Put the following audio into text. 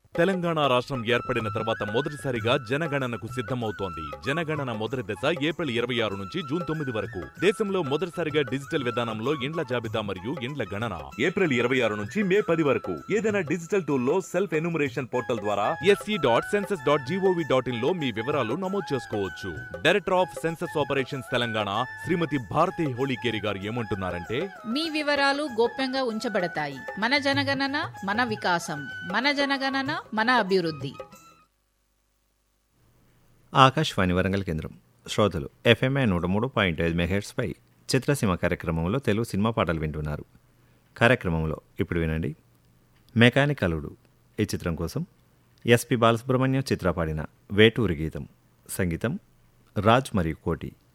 తెలంగాణ రాష్ట్రం ఏర్పడిన తర్వాత మొదటిసారిగా జనగణనకు సిద్ధమవుతోంది జనగణన మొదటి దశ ఏప్రిల్ ఇరవై ఆరు నుంచి జూన్ తొమ్మిది వరకు దేశంలో మొదటిసారిగా డిజిటల్ విధానంలో ఇండ్ల జాబితా మరియు ఇండ్ల గణన ఏప్రిల్ ఇరవై ఆరు నుంచి మే పది వరకు ఏదైనా డిజిటల్ టూల్ లో సెల్ఫ్ ఎన్యూమరేషన్ పోర్టల్ ద్వారా SE dot census dot G O V dot in వివరాలు నమోదు చేసుకోవచ్చు director of census operations Telangana Shrimati Bharathi Holikeri గారు ఏమంటున్నారంటే మీ వివరాలు గోప్యంగా ఉంచబడతాయి మన జనగణన మన వికాసం మన జనగణన మన అభివృద్ధి ఆకాశవాణి వరంగల్ కేంద్రం శ్రోతలు ఎఫ్ఎంఐ నూట మూడు పాయింట్ ఐదు మెగాహెట్స్పై చిత్రసీమ కార్యక్రమంలో తెలుగు సినిమా పాటలు వింటున్నారు కార్యక్రమంలో ఇప్పుడు వినండి మెకానిక్ అలుడు ఈ చిత్రం కోసం ఎస్పి బాలసుబ్రహ్మణ్యం చిత్ర పాడిన వేటూరి గీతం సంగీతం రాజ్ మరియు కోటి